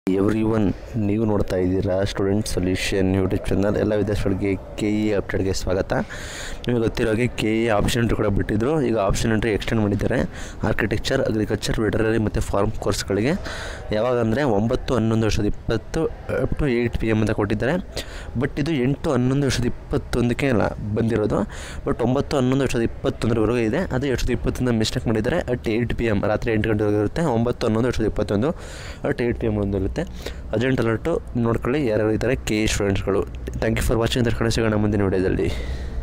every one ನೀವು ನೋಡ್ತಾ ಇದ್ದೀರಾ ಸ್ಟೂಡೆಂಟ್ ಸೊಲ್ಯೂಷನ್ ಯೂಟ್ಯೂಬ್ ಚಾನಲ್ ಎಲ್ಲ ವಿದ್ಯಾರ್ಥಿಗಳಿಗೆ ಕೆ ಇ ಅಪ್ಡೇಟ್ಗೆ ಸ್ವಾಗತ ನಿಮಗೆ ಗೊತ್ತಿರೋ ಹಾಗೆ ಕೆ ಇ ಆಪ್ಷನ್ ಎಂಟ್ರಿ ಕೂಡ ಬಿಟ್ಟಿದ್ರು ಈಗ ಆಪ್ಷನ್ ಎಂಟ್ರಿ ಎಕ್ಸ್ಟೆಂಡ್ ಮಾಡಿದ್ದಾರೆ ಆರ್ಕಿಟೆಕ್ಚರ್ ಅಗ್ರಿಕಲ್ಚರ್ ವೆಟರರಿ ಮತ್ತು ಫಾರ್ಮ್ ಕೋರ್ಸ್ಗಳಿಗೆ ಯಾವಾಗ ಅಂದರೆ ಒಂಬತ್ತು ಹನ್ನೊಂದು ವರ್ಷದ ಇಪ್ಪತ್ತು up to eight P M ಅಂತ ಕೊಟ್ಟಿದ್ದಾರೆ ಬಟ್ ಇದು ಎಂಟು ಹನ್ನೊಂದು ವರ್ಷದ ಇಪ್ಪತ್ತೊಂದಕ್ಕೆ ಅಲ್ಲ ಬಂದಿರೋದು ಬಟ್ ಒಂಬತ್ತು ಹನ್ನೊಂದು ವರ್ಷದ ಇಪ್ಪತ್ತೊಂದರವರೆಗೂ ಇದೆ ಅದು ಎರಡು ಸಾವಿರದ ಇಪ್ಪತ್ತೊಂದು ಮಿಸ್ಟೇಕ್ ಮಾಡಿದ್ದಾರೆ ಅಟ್ ಏಯ್ಟ್ ಪಿ ಎಮ್ ರಾತ್ರಿ ಎಂಟು ಗಂಟೆವರೆಗೆ ಇರುತ್ತೆ ಒಂಬತ್ತು ಹನ್ನೊಂದು ಎರಡು ಸಾವಿರದ ಇಪ್ಪತ್ತೊಂದು ಅಟ್ ಏಯ್ಟ್ ಪಿ ಎಮ್ ಒಂದು ಇರುತ್ತೆ ಅರ್ಜೆಂಟ್ ಅಲರ್ಟು ನೋಡ್ಕೊಳ್ಳಿ ಯಾರ್ಯಾರು ಇದ್ದಾರೆ ಕೆ ಸ್ಟೂಡೆಂಟ್ಸ್ಗಳು ಥ್ಯಾಂಕ್ ಯು ಫಾರ್ ವಾಚಿಂಗ್ ಕಡೆ ಸಿಗೋಣ ಮುಂದಿನ ವಿಡಿಯೋದಲ್ಲಿ